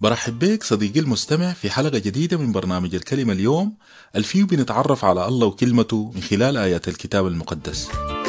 برحب بك صديقي المستمع في حلقة جديدة من برنامج الكلمة اليوم الفيو بنتعرف على الله وكلمته من خلال آيات الكتاب المقدس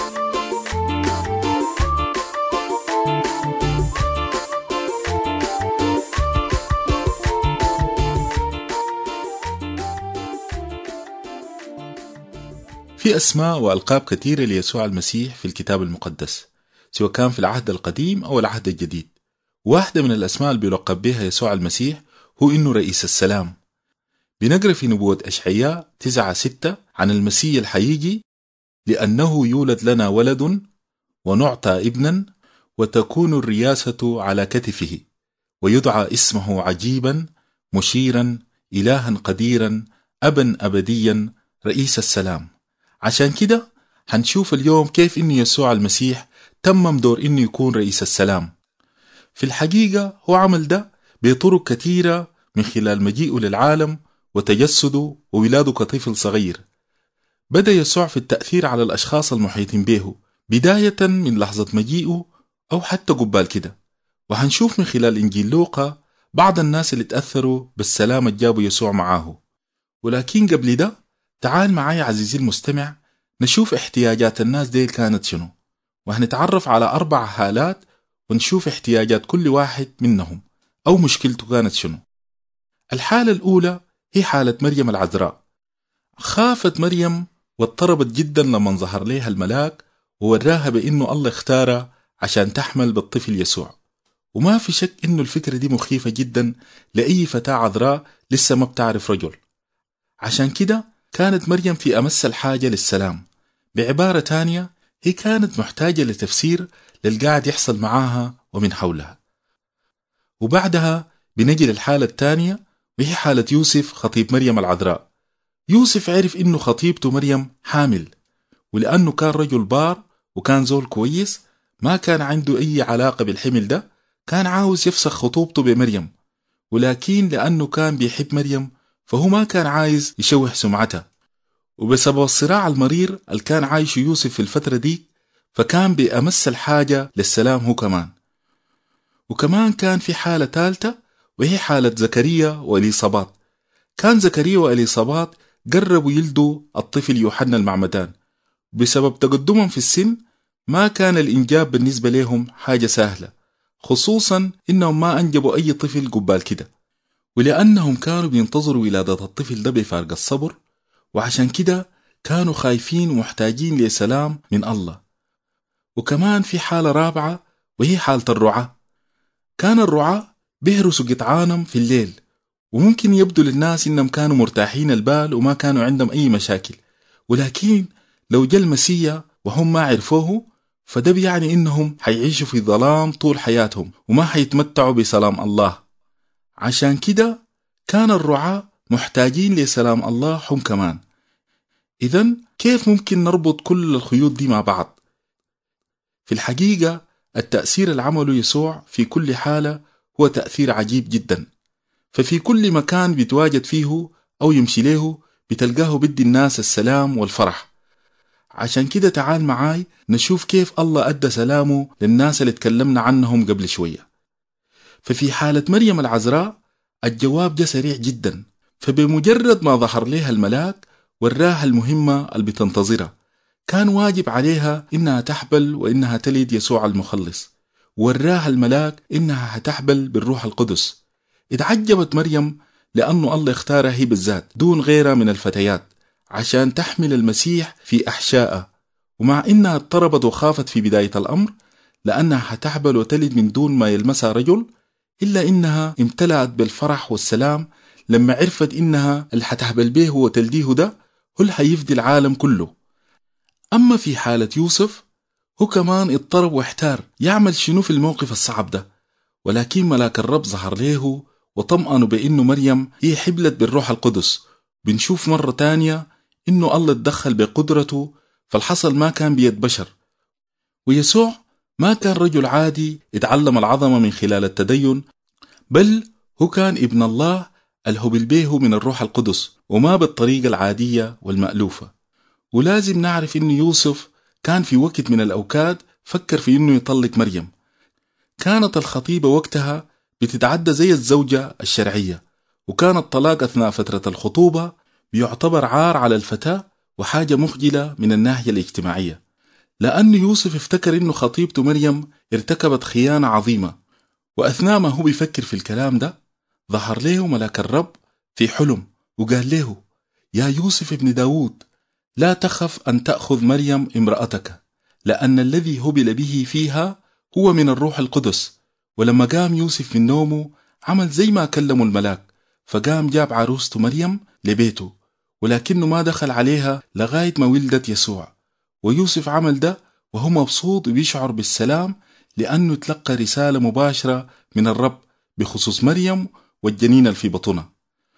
في أسماء وألقاب كثيرة ليسوع المسيح في الكتاب المقدس سواء كان في العهد القديم أو العهد الجديد واحدة من الأسماء اللي بيلقب بها يسوع المسيح هو إنه رئيس السلام بنقرأ في نبوة أشعياء 9 6 عن المسيح الحقيقي لأنه يولد لنا ولد ونعطى ابنا وتكون الرياسة على كتفه ويدعى اسمه عجيبا مشيرا إلها قديرا أبا أبديا رئيس السلام عشان كده هنشوف اليوم كيف إن يسوع المسيح تمم دور إنه يكون رئيس السلام في الحقيقة هو عمل ده بطرق كثيرة من خلال مجيئه للعالم وتجسده وولاده كطفل صغير بدأ يسوع في التأثير على الأشخاص المحيطين به بداية من لحظة مجيئه أو حتى قبال كده وهنشوف من خلال إنجيل لوقا بعض الناس اللي تأثروا بالسلام اللي جابوا يسوع معاه ولكن قبل ده تعال معايا عزيزي المستمع نشوف احتياجات الناس دي كانت شنو وهنتعرف على أربع حالات ونشوف احتياجات كل واحد منهم أو مشكلته كانت شنو الحالة الأولى هي حالة مريم العذراء خافت مريم واضطربت جدا لما ظهر لها الملاك ووراها بأنه الله اختارها عشان تحمل بالطفل يسوع وما في شك انه الفكرة دي مخيفة جدا لأي فتاة عذراء لسه ما بتعرف رجل عشان كده كانت مريم في أمس الحاجة للسلام بعبارة تانية هي كانت محتاجة لتفسير للقاعد يحصل معاها ومن حولها وبعدها بنجي للحالة الثانية وهي حالة يوسف خطيب مريم العذراء يوسف عرف إنه خطيبته مريم حامل ولأنه كان رجل بار وكان زول كويس ما كان عنده أي علاقة بالحمل ده كان عاوز يفسخ خطوبته بمريم ولكن لأنه كان بيحب مريم فهو ما كان عايز يشوه سمعتها وبسبب الصراع المرير اللي كان عايشه يوسف في الفترة دي فكان بأمس الحاجة للسلام هو كمان وكمان كان في حالة ثالثة وهي حالة زكريا وإليصابات كان زكريا وإليصابات قربوا يلدوا الطفل يوحنا المعمدان بسبب تقدمهم في السن ما كان الإنجاب بالنسبة لهم حاجة سهلة خصوصا إنهم ما أنجبوا أي طفل قبال كده ولأنهم كانوا بينتظروا ولادة الطفل ده بفارق الصبر وعشان كده كانوا خايفين ومحتاجين لسلام من الله وكمان في حالة رابعة وهي حالة الرعاة كان الرعاة بيهرسوا قطعانهم في الليل وممكن يبدو للناس إنهم كانوا مرتاحين البال وما كانوا عندهم أي مشاكل ولكن لو جاء المسيا وهم ما عرفوه فده بيعني إنهم حيعيشوا في ظلام طول حياتهم وما حيتمتعوا بسلام الله عشان كده كان الرعاة محتاجين لسلام الله هم كمان إذا كيف ممكن نربط كل الخيوط دي مع بعض في الحقيقة التأثير اللي عمله يسوع في كل حالة هو تأثير عجيب جدا ففي كل مكان بيتواجد فيه أو يمشي له بتلقاه بدي الناس السلام والفرح عشان كده تعال معاي نشوف كيف الله أدى سلامه للناس اللي تكلمنا عنهم قبل شوية ففي حالة مريم العذراء الجواب جاء سريع جدا فبمجرد ما ظهر لها الملاك وراها المهمة اللي بتنتظرها كان واجب عليها إنها تحبل وإنها تلد يسوع المخلص وراها الملاك إنها هتحبل بالروح القدس اتعجبت مريم لأنه الله اختارها هي بالذات دون غيرها من الفتيات عشان تحمل المسيح في أحشائها ومع إنها اضطربت وخافت في بداية الأمر لأنها هتحبل وتلد من دون ما يلمسها رجل إلا إنها امتلأت بالفرح والسلام لما عرفت إنها اللي هتحبل به وتلديه ده هو اللي هيفدي العالم كله أما في حالة يوسف هو كمان اضطرب واحتار يعمل شنو في الموقف الصعب ده ولكن ملاك الرب ظهر له وطمأنه بأنه مريم هي حبلت بالروح القدس بنشوف مرة تانية إنه الله اتدخل بقدرته فالحصل ما كان بيد بشر ويسوع ما كان رجل عادي اتعلم العظمة من خلال التدين بل هو كان ابن الله الهبل به من الروح القدس وما بالطريقة العادية والمألوفة ولازم نعرف إن يوسف كان في وقت من الأوقات فكر في إنه يطلق مريم كانت الخطيبة وقتها بتتعدى زي الزوجة الشرعية وكان الطلاق أثناء فترة الخطوبة بيعتبر عار على الفتاة وحاجة مخجلة من الناحية الاجتماعية لأن يوسف افتكر إنه خطيبته مريم ارتكبت خيانة عظيمة وأثناء ما هو بيفكر في الكلام ده ظهر له ملاك الرب في حلم وقال له يا يوسف ابن داود لا تخف أن تأخذ مريم امرأتك لأن الذي هبل به فيها هو من الروح القدس ولما قام يوسف من نومه عمل زي ما كلمه الملاك فقام جاب عروسته مريم لبيته ولكنه ما دخل عليها لغاية ما ولدت يسوع ويوسف عمل ده وهو مبسوط وبيشعر بالسلام لأنه تلقى رسالة مباشرة من الرب بخصوص مريم والجنين اللي في بطنها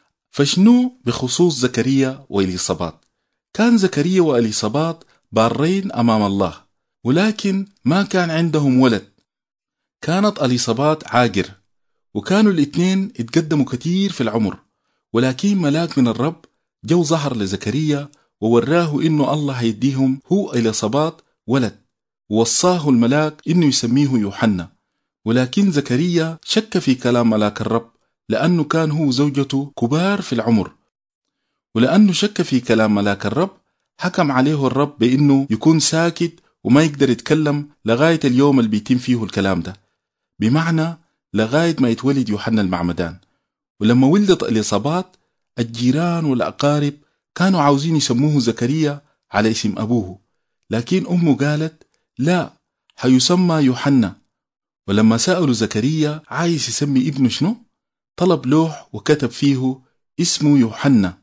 فشنو بخصوص زكريا وإليصابات كان زكريا وإليصابات بارين أمام الله ولكن ما كان عندهم ولد كانت أليصابات عاقر وكانوا الاثنين اتقدموا كتير في العمر ولكن ملاك من الرب جو ظهر لزكريا ووراه انه الله هيديهم هو إليصابات ولد ووصاه الملاك انه يسميه يوحنا ولكن زكريا شك في كلام ملاك الرب لأنه كان هو وزوجته كبار في العمر ولأنه شك في كلام ملاك الرب حكم عليه الرب بأنه يكون ساكت وما يقدر يتكلم لغاية اليوم اللي بيتم فيه الكلام ده بمعنى لغاية ما يتولد يوحنا المعمدان ولما ولدت الإصابات الجيران والأقارب كانوا عاوزين يسموه زكريا على اسم أبوه لكن أمه قالت لا حيسمى يوحنا ولما سألوا زكريا عايز يسمي ابنه شنو طلب لوح وكتب فيه اسمه يوحنا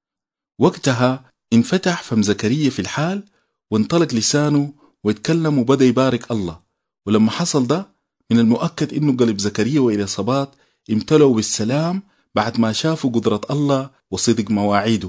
وقتها انفتح فم زكريا في الحال وانطلق لسانه ويتكلم وبدأ يبارك الله ولما حصل ده من المؤكد انه قلب زكريا وإليصابات امتلوا بالسلام بعد ما شافوا قدرة الله وصدق مواعيده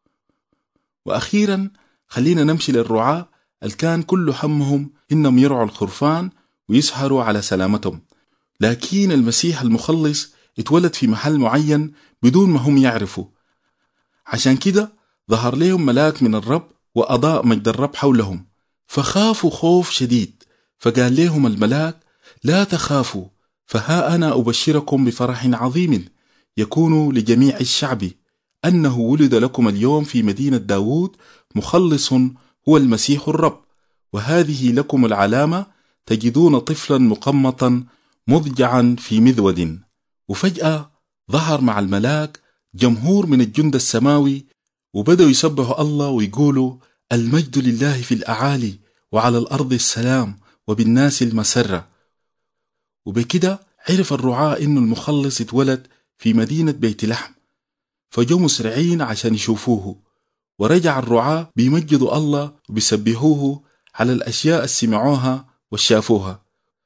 وأخيرا خلينا نمشي للرعاة الكان كل همهم إنهم يرعوا الخرفان ويسهروا على سلامتهم لكن المسيح المخلص اتولد في محل معين بدون ما هم يعرفوا عشان كده ظهر لهم ملاك من الرب وأضاء مجد الرب حولهم فخافوا خوف شديد فقال لهم الملاك لا تخافوا فها أنا أبشركم بفرح عظيم يكون لجميع الشعب أنه ولد لكم اليوم في مدينة داود مخلص هو المسيح الرب وهذه لكم العلامة تجدون طفلا مقمطا مضجعا في مذود وفجأة ظهر مع الملاك جمهور من الجند السماوي وبدأوا يسبحوا الله ويقولوا المجد لله في الأعالي وعلى الأرض السلام وبالناس المسرة وبكده عرف الرعاة إنه المخلص اتولد في مدينة بيت لحم فجو مسرعين عشان يشوفوه ورجع الرعاة بيمجدوا الله وبيسبحوه على الأشياء اللي سمعوها وشافوها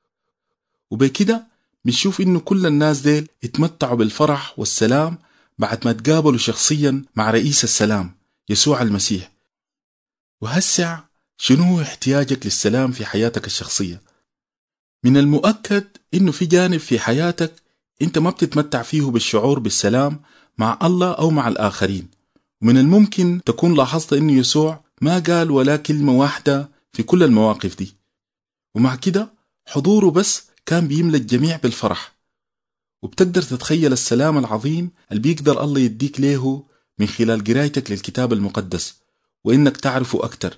وبكده بنشوف إنه كل الناس ديل اتمتعوا بالفرح والسلام بعد ما تقابلوا شخصيا مع رئيس السلام يسوع المسيح وهسع شنو هو احتياجك للسلام في حياتك الشخصية من المؤكد إنه في جانب في حياتك أنت ما بتتمتع فيه بالشعور بالسلام مع الله أو مع الآخرين ومن الممكن تكون لاحظت إنه يسوع ما قال ولا كلمة واحدة في كل المواقف دي ومع كده حضوره بس كان بيملى الجميع بالفرح وبتقدر تتخيل السلام العظيم اللي بيقدر الله يديك له من خلال قرايتك للكتاب المقدس وإنك تعرفه أكتر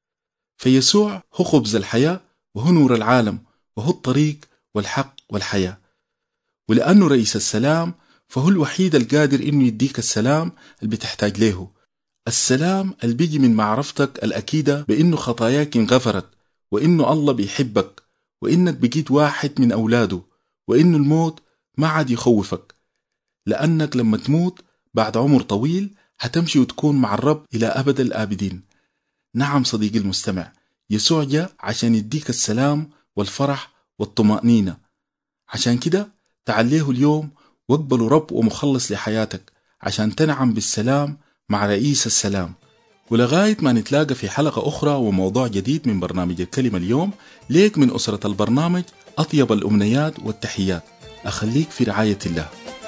فيسوع هو خبز الحياة وهو نور العالم وهو الطريق والحق والحياة ولأنه رئيس السلام فهو الوحيد القادر إنه يديك السلام اللي بتحتاج له السلام اللي بيجي من معرفتك الأكيدة بإنه خطاياك انغفرت وإنه الله بيحبك وإنك بقيت واحد من أولاده وإنه الموت ما عاد يخوفك لأنك لما تموت بعد عمر طويل هتمشي وتكون مع الرب إلى أبد الآبدين نعم صديقي المستمع يسوع جاء عشان يديك السلام والفرح والطمأنينة عشان كده تعليه اليوم واقبله رب ومخلص لحياتك عشان تنعم بالسلام مع رئيس السلام ولغاية ما نتلاقى في حلقة أخرى وموضوع جديد من برنامج الكلمة اليوم ليك من أسرة البرنامج أطيب الأمنيات والتحيات أخليك في رعاية الله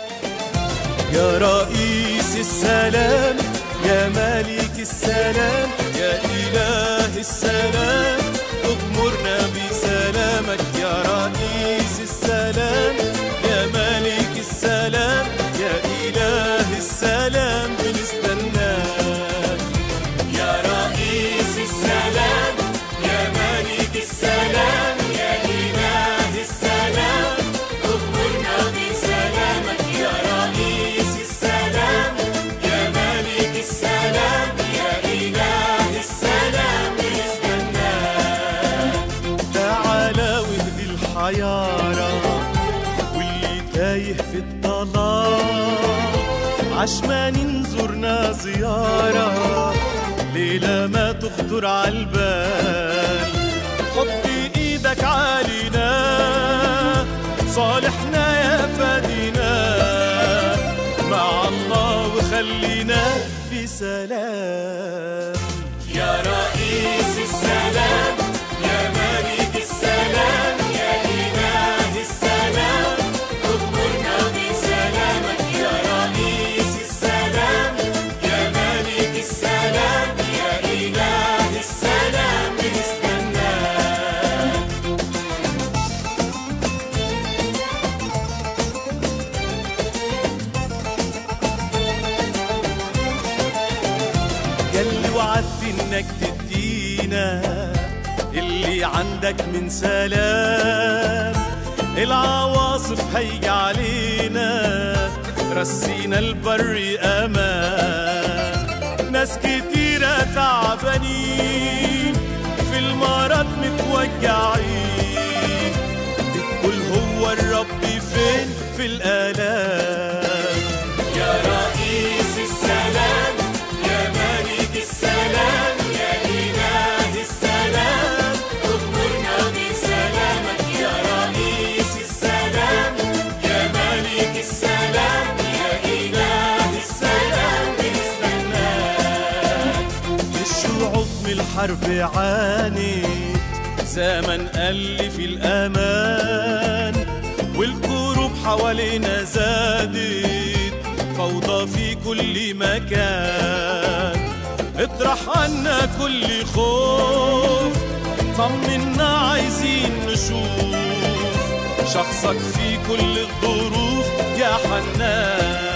يا رئيس السلام يا ملك السلام يا إله السلام اغمرنا بسلامك يا رئيس السلام يا ملك في الظلام عشمان نزورنا زيارة ليلة ما تخطر عالبال حط ايدك علينا صالحنا يا فادينا مع الله وخلينا في سلام يا رئيس السلام يا ملك السلام يا إله السلام اغمرنا بسلامك يا رئيس السلام يا ملك السلام يا إله السلام بنستناك يلي وعدت انك تدينا اللي عندك من سلام العواصف هيجي علينا رسينا البر امان ناس كتيرة تعبانين في المرض متوجعين بتقول هو الرب فين في الآلام يا رئيس السلام يا ملك السلام يا إله السلام اغمرنا بسلامك يا رئيس السلام يا ملك السلام يا إله السلام بنستناك الشعوب من الحرب عانت زمن قل في الأمان والكروب حوالينا زادت فوضى في كل مكان اطرح عنا كل خوف طمنا عايزين نشوف شخصك في كل الظروف يا حنان